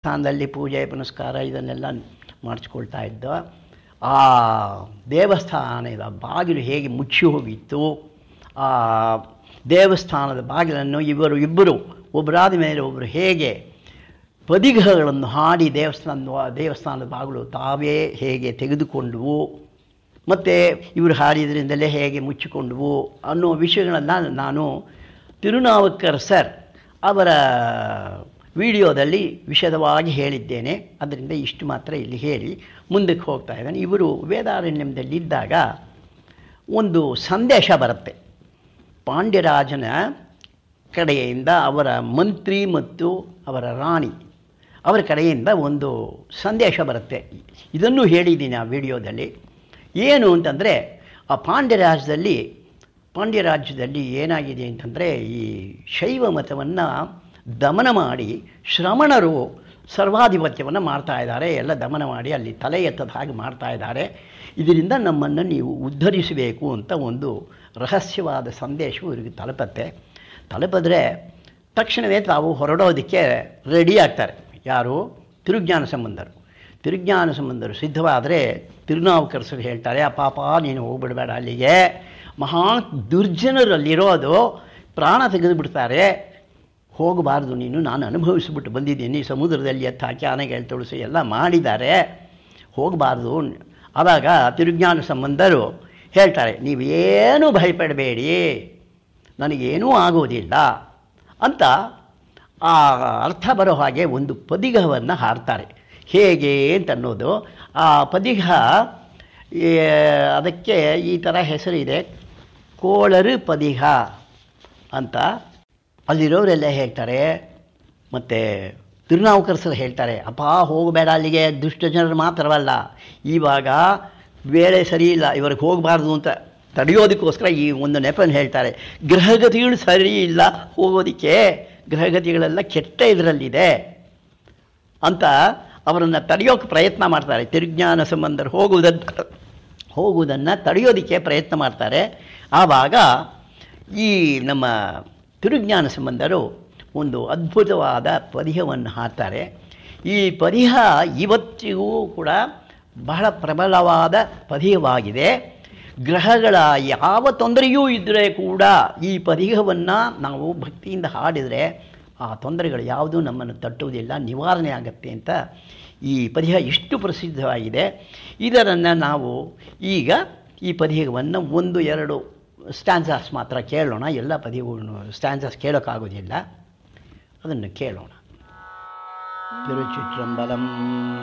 ದೇವಸ್ಥಾನದಲ್ಲಿ ಪೂಜೆ ಪುನಸ್ಕಾರ ಇದನ್ನೆಲ್ಲ ಮಾಡಿಸ್ಕೊಳ್ತಾ ಇದ್ದ ಆ ದೇವಸ್ಥಾನದ ಬಾಗಿಲು ಹೇಗೆ ಮುಚ್ಚಿ ಹೋಗಿತ್ತು ಆ ದೇವಸ್ಥಾನದ ಬಾಗಿಲನ್ನು ಇವರು ಇಬ್ಬರು ಒಬ್ಬರಾದ ಮೇಲೆ ಒಬ್ಬರು ಹೇಗೆ ಪದಿಗಗಳನ್ನು ಹಾಡಿ ದೇವಸ್ಥಾನ ದೇವಸ್ಥಾನದ ಬಾಗಿಲು ತಾವೇ ಹೇಗೆ ತೆಗೆದುಕೊಂಡವು ಮತ್ತು ಇವರು ಹಾಡಿದ್ರಿಂದಲೇ ಹೇಗೆ ಮುಚ್ಚಿಕೊಂಡವು ಅನ್ನೋ ವಿಷಯಗಳನ್ನು ನಾನು ತಿರುನಾವುಕ್ಕರ್ ಸರ್ ಅವರ ವಿಡಿಯೋದಲ್ಲಿ ವಿಶದವಾಗಿ ಹೇಳಿದ್ದೇನೆ ಅದರಿಂದ ಇಷ್ಟು ಮಾತ್ರ ಇಲ್ಲಿ ಹೇಳಿ ಮುಂದಕ್ಕೆ ಹೋಗ್ತಾ ಇದ್ದಾನೆ ಇವರು ವೇದಾರಣ್ಯದಲ್ಲಿದ್ದಾಗ ಒಂದು ಸಂದೇಶ ಬರುತ್ತೆ ಪಾಂಡ್ಯರಾಜನ ಕಡೆಯಿಂದ ಅವರ ಮಂತ್ರಿ ಮತ್ತು ಅವರ ರಾಣಿ ಅವರ ಕಡೆಯಿಂದ ಒಂದು ಸಂದೇಶ ಬರುತ್ತೆ ಇದನ್ನು ಹೇಳಿದ್ದೀನಿ ಆ ವಿಡಿಯೋದಲ್ಲಿ ಏನು ಅಂತಂದರೆ ಆ ಪಾಂಡ್ಯರಾಜ್ಯದಲ್ಲಿ ಪಾಂಡ್ಯರಾಜ್ಯದಲ್ಲಿ ಏನಾಗಿದೆ ಅಂತಂದರೆ ಈ ಶೈವ ಮತವನ್ನು ದಮನ ಮಾಡಿ ಶ್ರಮಣರು ಸರ್ವಾಧಿಪತ್ಯವನ್ನು ಮಾಡ್ತಾ ಇದ್ದಾರೆ ಎಲ್ಲ ದಮನ ಮಾಡಿ ಅಲ್ಲಿ ತಲೆ ಎತ್ತದ ಹಾಗೆ ಮಾಡ್ತಾ ಇದ್ದಾರೆ ಇದರಿಂದ ನಮ್ಮನ್ನು ನೀವು ಉದ್ಧರಿಸಬೇಕು ಅಂತ ಒಂದು ರಹಸ್ಯವಾದ ಸಂದೇಶವು ಇವರಿಗೆ ತಲುಪತ್ತೆ ತಲುಪಿದ್ರೆ ತಕ್ಷಣವೇ ತಾವು ಹೊರಡೋದಕ್ಕೆ ರೆಡಿ ಆಗ್ತಾರೆ ಯಾರು ತಿರುಜ್ಞಾನ ಸಂಬಂಧರು ತಿರುಜ್ಞಾನ ಸಂಬಂಧರು ಸಿದ್ಧವಾದರೆ ತಿರುನಾವುಕರಸರು ಹೇಳ್ತಾರೆ ಆ ಪಾಪ ನೀನು ಹೋಗ್ಬಿಡಬೇಡ ಅಲ್ಲಿಗೆ ಮಹಾ ದುರ್ಜನರಲ್ಲಿರೋದು ಪ್ರಾಣ ತೆಗೆದುಬಿಡ್ತಾರೆ ಹೋಗಬಾರ್ದು ನೀನು ನಾನು ಅನುಭವಿಸ್ಬಿಟ್ಟು ಬಂದಿದ್ದೀನಿ ಸಮುದ್ರದಲ್ಲಿ ಎತ್ತ ಹಾಕಿ ಆನೆಗಳು ತುಳಸಿ ಎಲ್ಲ ಮಾಡಿದ್ದಾರೆ ಹೋಗಬಾರ್ದು ಆವಾಗ ತಿರುಜ್ಞಾನ ಸಂಬಂಧರು ಹೇಳ್ತಾರೆ ನೀವೇನೂ ಭಯಪಡಬೇಡಿ ನನಗೇನೂ ಆಗೋದಿಲ್ಲ ಅಂತ ಆ ಅರ್ಥ ಬರೋ ಹಾಗೆ ಒಂದು ಪದಿಗವನ್ನು ಹಾಡ್ತಾರೆ ಹೇಗೆ ಅಂತ ಅನ್ನೋದು ಆ ಪದಿಗ ಈ, ಅದಕ್ಕೆ ಈ ಥರ ಹೆಸರಿದೆ ಕೋಳರು ಪದಿಗ ಅಂತ ಅಲ್ಲಿರೋರೆಲ್ಲ ಹೇಳ್ತಾರೆ ಮತ್ತು ತಿರುನಾವುಕರಸರು ಹೇಳ್ತಾರೆ ಅಪ್ಪ ಹೋಗಬೇಡ ಅಲ್ಲಿಗೆ ದುಷ್ಟ ಜನರು ಮಾತ್ರವಲ್ಲ ಇವಾಗ ವೇಳೆ ಸರಿ ಇಲ್ಲ ಇವ್ರಿಗೆ ಹೋಗಬಾರ್ದು ಅಂತ ತಡೆಯೋದಕ್ಕೋಸ್ಕರ ಈ ಒಂದು ನೆಪವನ್ನು ಹೇಳ್ತಾರೆ ಗ್ರಹಗತಿಗಳು ಸರಿ ಇಲ್ಲ ಹೋಗೋದಕ್ಕೆ ಗ್ರಹಗತಿಗಳೆಲ್ಲ ಕೆಟ್ಟ ಇದರಲ್ಲಿದೆ ಅಂತ ಅವರನ್ನು ತಡೆಯೋಕ್ಕೆ ಪ್ರಯತ್ನ ಮಾಡ್ತಾರೆ ತಿರುಜ್ಞಾನ ಸಂಬಂಧರು ಹೋಗುವುದನ್ನು ಹೋಗುವುದನ್ನು ತಡೆಯೋದಕ್ಕೆ ಪ್ರಯತ್ನ ಮಾಡ್ತಾರೆ ಆವಾಗ ಈ ನಮ್ಮ ತಿರುಜ್ಞಾನ ಸಂಬಂಧರು ಒಂದು ಅದ್ಭುತವಾದ ಪದಿಹವನ್ನು ಹಾಡ್ತಾರೆ ಈ ಪದಿಹ ಇವತ್ತಿಗೂ ಕೂಡ ಬಹಳ ಪ್ರಬಲವಾದ ಪದಿಹವಾಗಿದೆ ಗ್ರಹಗಳ ಯಾವ ತೊಂದರೆಯೂ ಇದ್ದರೆ ಕೂಡ ಈ ಪದಿಹವನ್ನು ನಾವು ಭಕ್ತಿಯಿಂದ ಹಾಡಿದರೆ ಆ ತೊಂದರೆಗಳು ಯಾವುದೂ ನಮ್ಮನ್ನು ತಟ್ಟುವುದಿಲ್ಲ ನಿವಾರಣೆ ಆಗುತ್ತೆ ಅಂತ ಈ ಪದಿಹ ಇಷ್ಟು ಪ್ರಸಿದ್ಧವಾಗಿದೆ ಇದರನ್ನು ನಾವು ಈಗ ಈ ಪದಿಹವನ್ನು ಒಂದು ಎರಡು ಸ್ಟ್ಯಾನ್ಸಾಸ್ ಮಾತ್ರ ಕೇಳೋಣ ಎಲ್ಲ ಪದಿಗಳನ್ನು ಸ್ಟ್ಯಾನ್ಸಾಸ್ ಕೇಳೋಕ್ಕಾಗೋದಿಲ್ಲ ಅದನ್ನು ಕೇಳೋಣ ತಿರುಚಿಟ್ರಂಬಲಂ